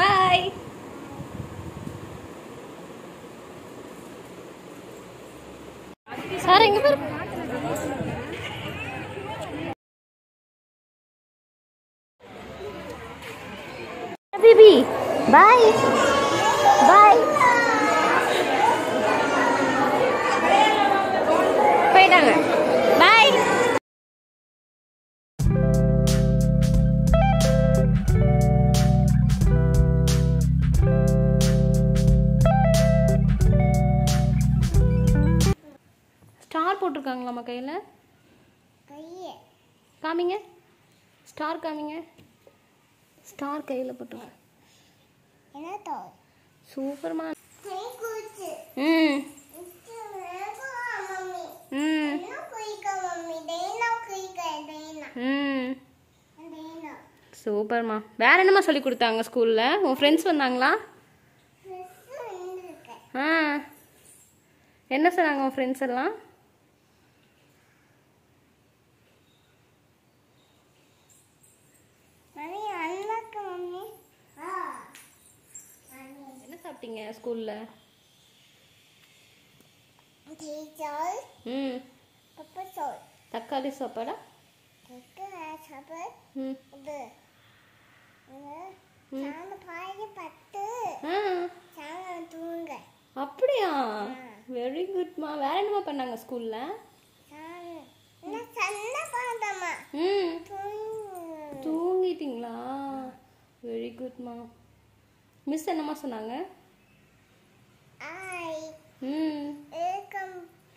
Bye sir எங்க பேர் baby boy பாய் போயிட்டாங்க பாய் ஸ்டார் போட்டிருக்காங்களாம்மா கையில் கையே காமிங்க ஸ்டார் காமிங்க ஸ்டார் கையில் போட்டிருக்காங்க என்ன தோல் சூப்பர்மா கை குச்சி ம் மம்மி ம் என்ன குயிக்க மம்மி டேனா குயிக்க டேனா ம் டேனா சூப்பர்மா வேற என்னம்மா சொல்லி கொடுத்தாங்க ஸ்கூலில் உன் ஃப்ரெண்ட்ஸ் வந்தாங்களா ட்ரெஸ் வந்துருக்கு ஆ என்ன சொன்னாங்க உன் ஃப்ரெண்ட்ஸ் எல்லாம் மம்மி அண்ணாக்கு மம்மி ஆ மம்மி என்ன சாப்பிட்டீங்க ஸ்கூலில் டீச்சர் ம் பப்பா சோல் தக்காளி சாப்பாடா கேக்கு சாப்பாடு ம் இது சாம பாதி பத்து ஆ சாம தூங்க அப்படியா வெரி குட்மா வேற என்னம்மா பண்ணாங்க ஸ்கூலில் சாமி என்ன சன்ன பாந்தம்மா ம் தூங்க தூங்கிட்டீங்களா வெரி குட்மா மிஸ் என்னம்மா சொன்னாங்க ஐ ம் ஏக்கம்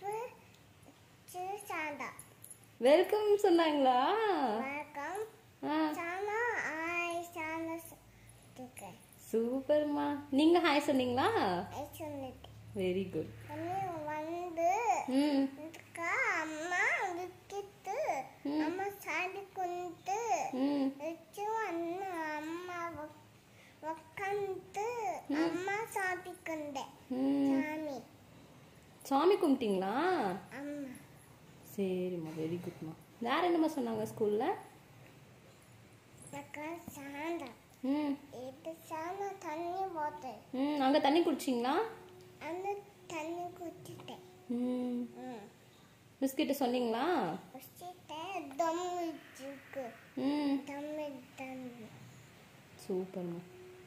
சாண்டா வெல்கம் சொன்னாங்களா வணக்கம் ஆ சானா ஐ சானா துக்க சூப்பர்மா நீங்க ஹாய் சொன்னீங்களா ஐ சொன்னது வெரி குட் மம்மி வந்து ம் இதுக்கா அம்மா விக்கிட்டு ம். அம்மா சாடி குந்து ம் வச்சு அண்ணா அம்மா உக்காந்து அம்மா சாப்பிக்கண்டே ம் சாமி சாமி கும்பிட்டீங்களா அம்மா சரிம்மா வெரி குட்மா வேற என்னம்மா சொன்னாங்க ஸ்கூல்ல அக்கா சாண்டா ம் இது சாணா தண்ணி போட்டேன் ம் அங்கே தண்ணி குடிச்சிங்களா அந்த தண்ணி குடிச்சிட்டேன் ம் ம் மிஸ் கிட்ட சொன்னீங்களா குடிச்சிட்டேன் தம் வச்சுக்கு ம் தம் தண்ணி சூப்பர்மா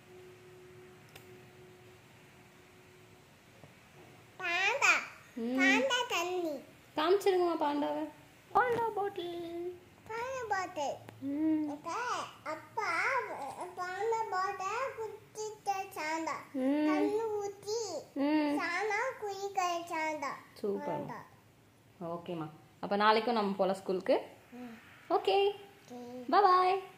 பாண்டா ம் பாண்டா தண்ணி காமிச்சிருங்கம்மா பாண்டாவை பாண்டா பாட்டில் பாண்டா பாட்டல் ம் அப்பா பாண்டா பாட்டை குடிச்சிட்ட சாண்டா ம் தண்ணி ஊற்றி ம் சாணா குயிக்க சாண்டா சூப்பர் பாண்டா ஓகேம்மா அப்போ நாளைக்கும் நம்ம போகலாம் ஸ்கூலுக்கு ம் ஓகே ஓகே பாய்